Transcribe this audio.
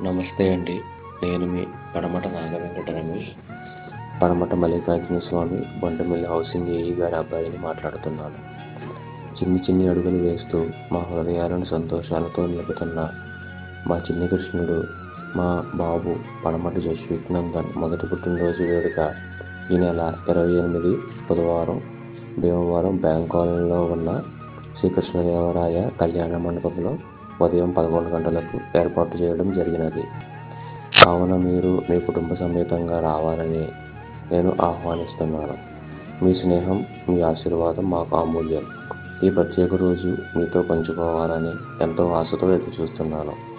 నమస్తే అండి నేను మీ పడమట నాగవెంకట రమేష్ పడమట మల్లికార్జున స్వామి బొండమిల్లి హౌసింగ్ ఏఈ గారి అబ్బాయిని మాట్లాడుతున్నాను చిన్ని చిన్ని అడుగులు వేస్తూ మా హృదయాలను సంతోషాలతో నింపుతున్న మా చిన్ని కృష్ణుడు మా బాబు పడమటి జస్విక్ నందన్ మొదటి పుట్టినరోజు వేడుక ఈ నెల ఇరవై ఎనిమిది బుధవారం భీమవరం బ్యాంక్ కాలనీలో ఉన్న శ్రీకృష్ణదేవరాయ కళ్యాణ మండపంలో ఉదయం పదకొండు గంటలకు ఏర్పాటు చేయడం జరిగినది కావున మీరు మీ కుటుంబ సమేతంగా రావాలని నేను ఆహ్వానిస్తున్నాను మీ స్నేహం మీ ఆశీర్వాదం మాకు అమూల్యం ఈ ప్రత్యేక రోజు మీతో పంచుకోవాలని ఎంతో ఆశతో ఎదురు చూస్తున్నాను